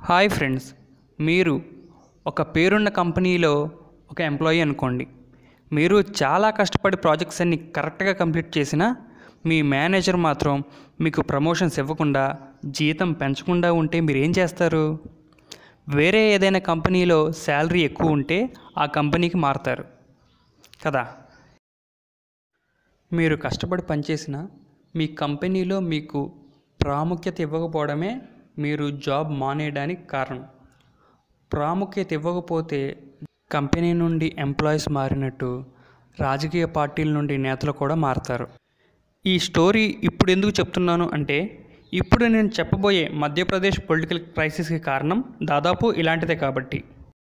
hi friends మీరు ఒక పేరున్న కంపెనీలో ఒక ఎంప్లాయీ అనుకోండి మీరు చాలా కష్టపడి ప్రాజెక్ట్స్ అన్ని కరెక్ట్గా కంప్లీట్ చేసినా మీ మేనేజర్ మాత్రం మీకు ప్రమోషన్స్ ఇవ్వకుండా జీతం పెంచకుండా ఉంటే మీరు ఏం చేస్తారు వేరే ఏదైనా కంపెనీలో శాలరీ ఎక్కువ ఉంటే ఆ కంపెనీకి మారుతారు కదా మీరు కష్టపడి పనిచేసిన మీ కంపెనీలో మీకు ప్రాముఖ్యత ఇవ్వకపోవడమే మీరు జాబ్ మానేయడానికి కారణం ప్రాముఖ్యత ఇవ్వకపోతే కంపెనీ నుండి ఎంప్లాయీస్ మారినట్టు రాజకీయ పార్టీల నుండి నేతలు కూడా మారుతారు ఈ స్టోరీ ఇప్పుడు ఎందుకు చెప్తున్నాను అంటే ఇప్పుడు నేను చెప్పబోయే మధ్యప్రదేశ్ పొలిటికల్ క్రైసిస్కి కారణం దాదాపు ఇలాంటిదే కాబట్టి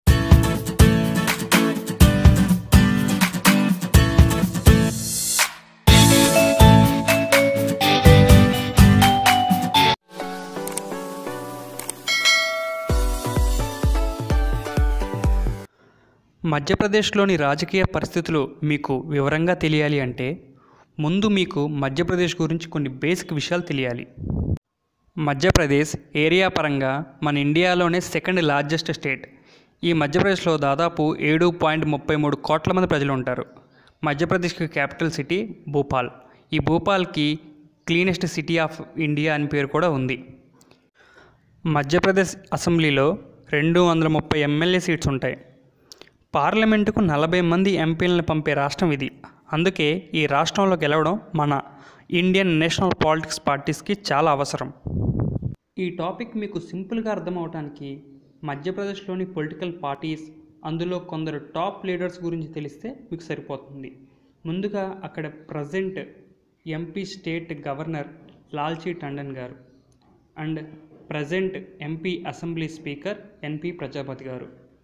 మధ్యప్రదేశ్లోని రాజకీయ పరిస్థితులు మీకు వివరంగా తెలియాలి అంటే ముందు మీకు మధ్యప్రదేశ్ గురించి కొన్ని బేసిక్ విషయాలు తెలియాలి మధ్యప్రదేశ్ ఏరియా పరంగా మన ఇండియాలోనే సెకండ్ లార్జెస్ట్ స్టేట్ ఈ మధ్యప్రదేశ్లో దాదాపు ఏడు పాయింట్ ముప్పై మూడు కోట్ల మంది ప్రజలు ఉంటారు మధ్యప్రదేశ్కి క్యాపిటల్ సిటీ భోపాల్ ఈ భోపాల్కి క్లీనెస్ట్ సిటీ ఆఫ్ ఇండియా అని పేరు కూడా ఉంది మధ్యప్రదేశ్ అసెంబ్లీలో రెండు వందల ముప్పై ఎమ్మెల్యే సీట్స్ ఉంటాయి పార్లమెంటుకు నలభై మంది ఎంపీలను పంపే రాష్ట్రం ఇది అందుకే ఈ రాష్ట్రంలో గెలవడం మన ఇండియన్ నేషనల్ పాలిటిక్స్ పార్టీస్కి చాలా అవసరం ఈ టాపిక్ మీకు సింపుల్గా అర్థమవటానికి మధ్యప్రదేశ్లోని పొలిటికల్ పార్టీస్ అందులో కొందరు టాప్ లీడర్స్ గురించి తెలిస్తే మీకు సరిపోతుంది ముందుగా అక్కడ present MP state governor Lalji Tandon garu and present MP assembly speaker NP Prajapati garu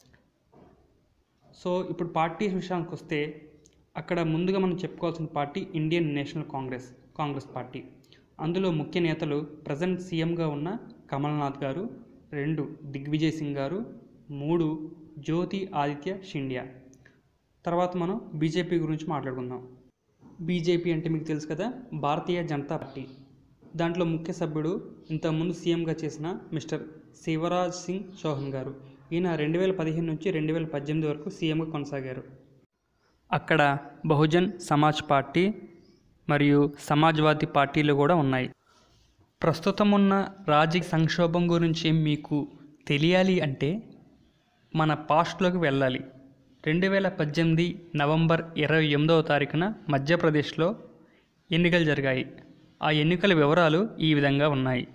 so ఇప్పుడు పార్టీ విషయానికి వస్తే అక్కడ ముందుగా మనం చెప్పుకోవాల్సిన party Indian National Congress Congress party అందులో ముఖ్య నేతలు ప్రజెంట్ సీఎంగా ఉన్న కమల్నాథ్ గారు రెండు దిగ్విజయ్ సింగ్ గారు మూడు జ్యోతి ఆదిత్య షిండియా తర్వాత మనం బీజేపీ గురించి మాట్లాడుకుందాం బీజేపీ అంటే మీకు తెలుసు కదా భారతీయ జనతా పార్టీ దాంట్లో ముఖ్య సభ్యుడు ఇంతకుముందు సీఎంగా చేసిన మిస్టర్ శివరాజ్ సింగ్ చౌహాన్ గారు ఈయన రెండు వేల పదిహేను నుంచి రెండు వేల పద్దెనిమిది వరకు సీఎంగా కొనసాగారు అక్కడ బహుజన్ సమాజ్ పార్టీ మరియు సమాజ్వాదీ పార్టీలు కూడా ఉన్నాయి ప్రస్తుతం ఉన్న రాజకీయ సంక్షోభం గురించి మీకు తెలియాలి అంటే మన పాస్ట్లోకి వెళ్ళాలి రెండు వేల పద్దెనిమిది నవంబర్ ఇరవై ఎనిమిదవ తారీఖున మధ్యప్రదేశ్లో ఎన్నికలు జరిగాయి ఆ ఎన్నికల వివరాలు ఈ విధంగా ఉన్నాయి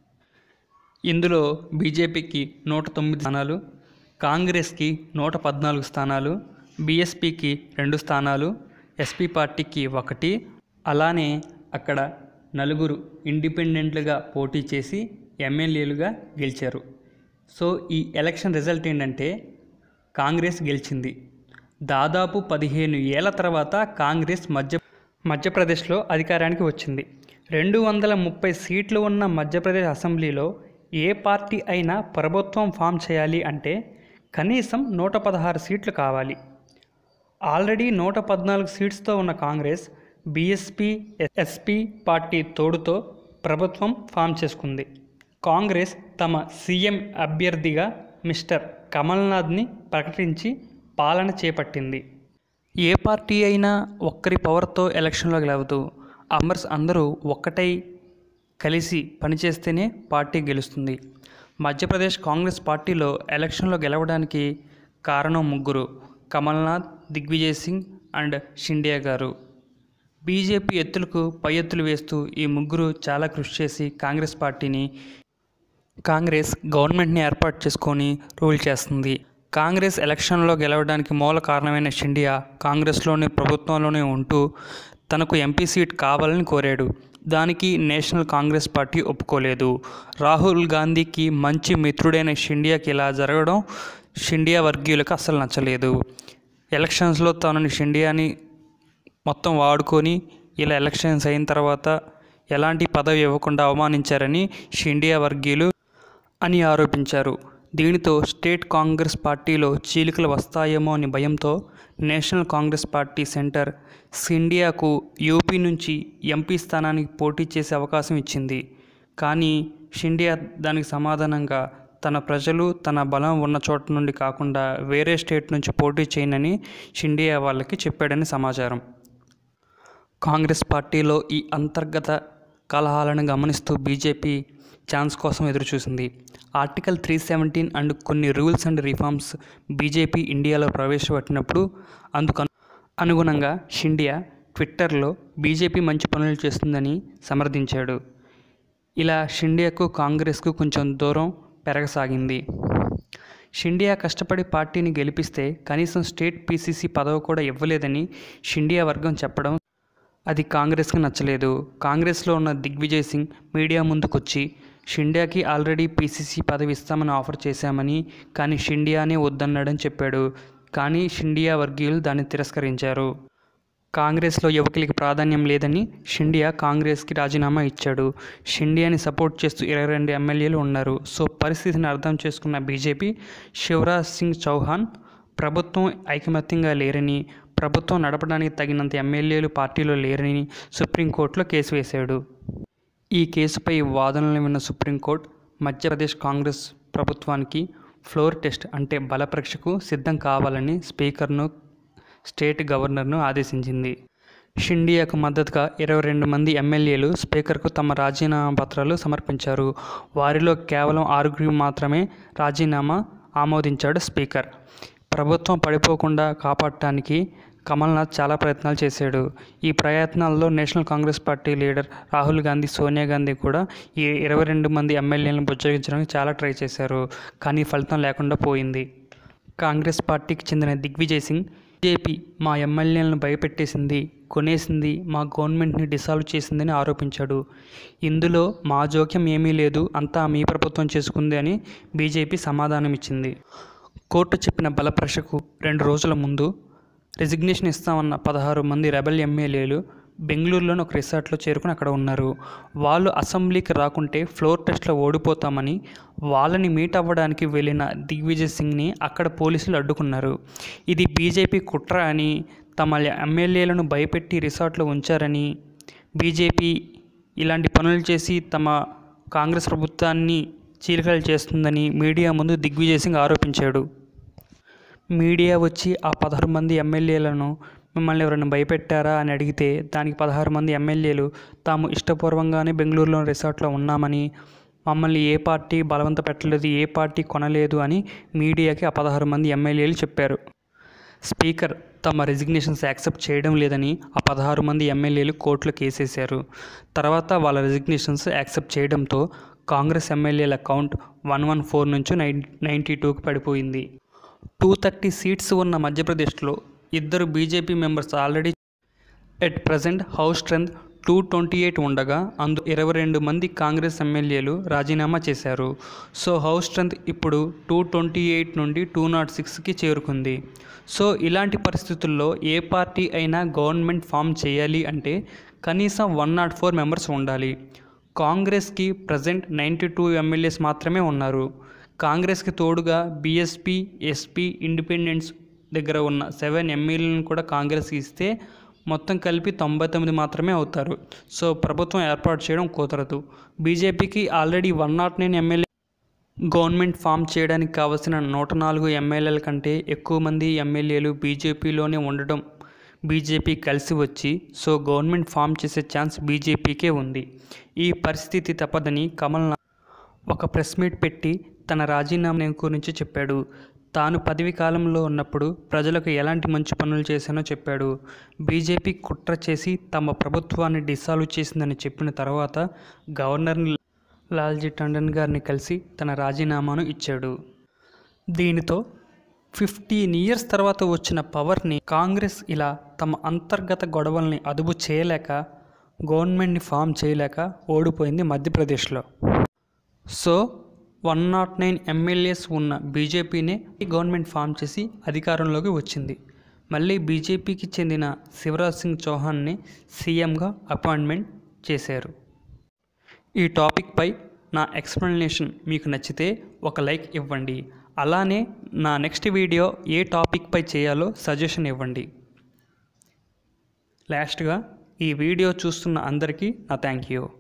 ఇందులో బీజేపీకి నూట తొమ్మిది స్థానాలు కాంగ్రెస్కి నూట పద్నాలుగు స్థానాలు బీఎస్పీకి రెండు స్థానాలు ఎస్పీ పార్టీకి ఒకటి అలానే అక్కడ నలుగురు ఇండిపెండెంట్లుగా పోటీ చేసి ఎమ్మెల్యేలుగా గెలిచారు సో ఈ ఎలక్షన్ రిజల్ట్ ఏంటంటే కాంగ్రెస్ గెలిచింది దాదాపు పదిహేను ఏళ్ల తర్వాత కాంగ్రెస్ మధ్య మధ్యప్రదేశ్లో అధికారానికి వచ్చింది రెండు వందల ముప్పై సీట్లు ఉన్న మధ్యప్రదేశ్ అసెంబ్లీలో ఏ పార్టీ అయినా ప్రభుత్వం ఫామ్ చేయాలి అంటే కనీసం నూట పదహారు సీట్లు కావాలి ఆల్రెడీ నూట పద్నాలుగు సీట్స్తో ఉన్న కాంగ్రెస్ బీఎస్పీ ఎస్పీ పార్టీ తోడుతో ప్రభుత్వం ఫామ్ చేసుకుంది కాంగ్రెస్ తమ సీఎం అభ్యర్థిగా మిస్టర్ కమల్నాథ్ని ప్రకటించి పాలన చేపట్టింది ఏ పార్టీ అయినా ఒక్కరి పవర్తో ఎలక్షన్లో గెలవదు అమర్స్ అందరూ ఒక్కటై కలిసి పనిచేస్తేనే పార్టీ గెలుస్తుంది మధ్యప్రదేశ్ కాంగ్రెస్ పార్టీలో ఎలక్షన్లో గెలవడానికి కారణం ముగ్గురు కమల్నాథ్ దిగ్విజయ్ సింగ్ అండ్ షిండియా గారు బీజేపీ ఎత్తులకు పై ఎత్తులు వేస్తూ ఈ ముగ్గురు చాలా కృషి చేసి కాంగ్రెస్ పార్టీని కాంగ్రెస్ గవర్నమెంట్ని ఏర్పాటు చేసుకొని రూల్ చేస్తుంది కాంగ్రెస్ ఎలక్షన్లో గెలవడానికి మూల కారణమైన షిండియా కాంగ్రెస్లోని ప్రభుత్వంలోనే ఉంటూ తనకు ఎంపీ సీట్ కావాలని కోరాడు దానికి నేషనల్ కాంగ్రెస్ పార్టీ ఒప్పుకోలేదు రాహుల్ గాంధీకి మంచి మిత్రుడైన షిండియాకి ఇలా జరగడం షిండియా వర్గీయులకు అస్సలు నచ్చలేదు ఎలక్షన్స్లో తనని షిండియాని మొత్తం వాడుకొని ఇలా ఎలక్షన్స్ అయిన తర్వాత ఎలాంటి పదవి ఇవ్వకుండా అవమానించారని షిండియా వర్గీయులు అని ఆరోపించారు దీనితో స్టేట్ కాంగ్రెస్ పార్టీలో చీలికలు వస్తాయేమో అని భయంతో నేషనల్ కాంగ్రెస్ పార్టీ సెంటర్ సిండియాకు యూపీ నుంచి ఎంపీ స్థానానికి పోటీ చేసే అవకాశం ఇచ్చింది కానీ షిండియా దానికి సమాధానంగా తన ప్రజలు తన బలం ఉన్న చోట నుండి కాకుండా వేరే స్టేట్ నుంచి పోటీ చేయనని షిండియా వాళ్ళకి చెప్పాడని సమాచారం కాంగ్రెస్ పార్టీలో ఈ అంతర్గత కలహాలను గమనిస్తూ బీజేపీ ఛాన్స్ కోసం ఎదురుచూసింది ఆర్టికల్ త్రీ సెవెంటీన్ అండ్ కొన్ని రూల్స్ అండ్ రిఫార్మ్స్ బీజేపీ ఇండియాలో ప్రవేశపెట్టినప్పుడు అందుకు అను- అనుగుణంగా షిండియా ట్విట్టర్లో బీజేపీ మంచి పనులు చేస్తుందని సమర్థించాడు ఇలా షిండియాకు కాంగ్రెస్కు కొంచెం దూరం పెరగసాగింది షిండియా కష్టపడి పార్టీని గెలిపిస్తే కనీసం స్టేట్ పీసీసీ పదవి కూడా ఇవ్వలేదని షిండియా వర్గం చెప్పడం అది కాంగ్రెస్కి నచ్చలేదు కాంగ్రెస్లో ఉన్న దిగ్విజయ్ సింగ్ మీడియా ముందుకొచ్చి షిండియాకి ఆల్రెడీ పీసీసీ పదవి ఇస్తామని ఆఫర్ చేశామని కానీ షిండియానే వద్దన్నాడని చెప్పాడు కానీ షిండియా వర్గీయులు దాన్ని తిరస్కరించారు కాంగ్రెస్లో యువకులకి ప్రాధాన్యం లేదని షిండియా కాంగ్రెస్కి రాజీనామా ఇచ్చాడు షిండియాని సపోర్ట్ చేస్తూ ఇరవై రెండు ఎమ్మెల్యేలు ఉన్నారు సో పరిస్థితిని అర్థం చేసుకున్న బీజేపీ శివరాజ్ సింగ్ చౌహాన్ ప్రభుత్వం ఐకమత్యంగా లేరని ప్రభుత్వం నడపడానికి తగినంత ఎమ్మెల్యేలు పార్టీలో లేరని సుప్రీంకోర్టులో కేసు వేశాడు ఈ కేసుపై వాదనలు విన్న సుప్రీంకోర్టు మధ్యప్రదేశ్ కాంగ్రెస్ ప్రభుత్వానికి ఫ్లోర్ టెస్ట్ అంటే బల పరీక్షకు సిద్ధం కావాలని స్పీకర్ను స్టేట్ గవర్నర్ను ఆదేశించింది షిండియాకు మద్దతుగా ఇరవై రెండు మంది ఎమ్మెల్యేలు స్పీకర్కు తమ రాజీనామా పత్రాలు సమర్పించారు వారిలో కేవలం ఆరుగురు మాత్రమే రాజీనామా ఆమోదించాడు స్పీకర్ ప్రభుత్వం పడిపోకుండా కాపాడటానికి కమల్నాథ్ చాలా ప్రయత్నాలు చేశాడు ఈ ప్రయత్నాల్లో National Congress party leader Rahul Gandhi Sonia Gandhi కూడా ఈ ఇరవై రెండు మంది ఎమ్మెల్యేలను బుజ్జగించడానికి చాలా ట్రై చేశారు కానీ ఫలితం లేకుండా పోయింది కాంగ్రెస్ పార్టీకి చెందిన దిగ్విజయ్ సింగ్ బీజేపీ మా ఎమ్మెల్యేలను భయపెట్టేసింది కొనేసింది మా గవర్నమెంట్ని డిసాల్వ్ చేసిందని ఆరోపించాడు ఇందులో మా జోక్యం ఏమీ లేదు అంతా మీ ప్రభుత్వం చేసుకుంది అని బీజేపీ సమాధానమిచ్చింది కోర్టు చెప్పిన బలప్రషకు రెండు రోజుల ముందు రెసిగ్నేషన్ ఇస్తామన్న పదహారు మంది రెబల్ ఎమ్మెల్యేలు బెంగళూరులోని ఒక రిసార్ట్లో చేరుకుని అక్కడ ఉన్నారు వాళ్ళు అసెంబ్లీకి రాకుంటే ఫ్లోర్ టెస్ట్లో ఓడిపోతామని వాళ్ళని మీట్ అవ్వడానికి వెళ్ళిన దిగ్విజయ్ సింగ్ని అక్కడ పోలీసులు అడ్డుకున్నారు ఇది బీజేపీ కుట్ర అని తమ ఎమ్మెల్యేలను భయపెట్టి రిసార్ట్లో ఉంచారని బీజేపీ ఇలాంటి పనులు చేసి తమ కాంగ్రెస్ ప్రభుత్వాన్ని చీలికలు చేస్తుందని మీడియా ముందు దిగ్విజయ్ సింగ్ ఆరోపించాడు మీడియా వచ్చి ఆ పదహారు మంది ఎమ్మెల్యేలను మిమ్మల్ని ఎవరైనా భయపెట్టారా అని అడిగితే దానికి పదహారు మంది ఎమ్మెల్యేలు తాము ఇష్టపూర్వంగానే బెంగళూరులో రిసార్ట్లో ఉన్నామని మమ్మల్ని ఏ పార్టీ బలవంత పెట్టలేదు ఏ పార్టీ కొనలేదు అని మీడియాకి ఆ పదహారు మంది ఎమ్మెల్యేలు చెప్పారు స్పీకర్ తమ రెసిగ్నేషన్స్ యాక్సెప్ట్ చేయడం లేదని ఆ పదహారు మంది ఎమ్మెల్యేలు కోర్టులో కేసేశారు తర్వాత వాళ్ళ రెసిగ్నేషన్స్ యాక్సెప్ట్ చేయడంతో కాంగ్రెస్ ఎమ్మెల్యేల కౌంట్ వన్ వన్ ఫోర్ నుంచి నైన్ నైంటీ టూకి పడిపోయింది టూ థర్టీ సీట్స్ ఉన్న మధ్యప్రదేశ్లో ఇద్దరు BJP members already at present house strength two twenty eight ఉండగా అందు ఇరవై రెండు మంది కాంగ్రెస్ ఎమ్మెల్యేలు రాజీనామా చేశారు సో హౌస్ స్ట్రెంత్ ఇప్పుడు టూ ట్వంటీ ఎయిట్ నుండి టూ నాట్ సిక్స్కి చేరుకుంది సో ఇలాంటి పరిస్థితుల్లో ఏ పార్టీ అయినా గవర్నమెంట్ ఫామ్ చేయాలి అంటే కనీసం వన్ నాట్ ఫోర్ మెంబర్స్ ఉండాలి కాంగ్రెస్కి ప్రజెంట్ నైంటీ టూ ఎమ్మెల్యేస్ మాత్రమే ఉన్నారు కాంగ్రెస్కి తోడుగా బీఎస్పీ ఎస్పీ ఇండిపెండెంట్స్ దగ్గర ఉన్న సెవెన్ ఎమ్మెల్యేలను కూడా కాంగ్రెస్కి ఇస్తే మొత్తం కలిపి తొంభై తొమ్మిది మాత్రమే అవుతారు సో ప్రభుత్వం ఏర్పాటు చేయడం కుదరదు బీజేపీకి already one nought nine MLA government form చేయడానికి కావలసిన నూట నాలుగు ఎమ్మెల్యేల కంటే ఎక్కువ మంది ఎమ్మెల్యేలు బీజేపీలోనే ఉండడం బీజేపీ కలిసి వచ్చి సో గవర్నమెంట్ ఫామ్ చేసే ఛాన్స్ బీజేపీకే ఉంది ఈ పరిస్థితి తప్పదని కమల్నాథ్ ఒక ప్రెస్ మీట్ పెట్టి తన రాజీనామా గురించి చెప్పాడు తాను పదవి కాలంలో ఉన్నప్పుడు ప్రజలకు ఎలాంటి మంచి పనులు చేశానో చెప్పాడు బీజేపీ కుట్ర చేసి తమ ప్రభుత్వాన్ని డిసాల్వ్ చేసిందని చెప్పిన తర్వాత గవర్నర్ని లాల్జీ టండన్ గారిని కలిసి తన రాజీనామాను ఇచ్చాడు దీనితో ఫిఫ్టీన్ ఇయర్స్ తర్వాత వచ్చిన పవర్ని కాంగ్రెస్ ఇలా తమ అంతర్గత గొడవల్ని అదుపు చేయలేక గవర్నమెంట్ని ఫామ్ చేయలేక ఓడిపోయింది మధ్యప్రదేశ్లో so one nought nine MLAs ఉన్న బీజేపీనే గవర్నమెంట్ ఫామ్ చేసి అధికారంలోకి వచ్చింది మళ్ళీ బీజేపీకి చెందిన శివరాజ్ సింగ్ చౌహాన్ని సీఎంగా అపాయింట్మెంట్ చేశారు ఈ టాపిక్పై నా ఎక్స్ప్లెనేషన్ మీకు నచ్చితే ఒక లైక్ ఇవ్వండి అలానే నా నెక్స్ట్ వీడియో ఏ టాపిక్పై చేయాలో సజెషన్ ఇవ్వండి లాస్ట్గా ఈ వీడియో చూస్తున్న అందరికీ నా థ్యాంక్ యూ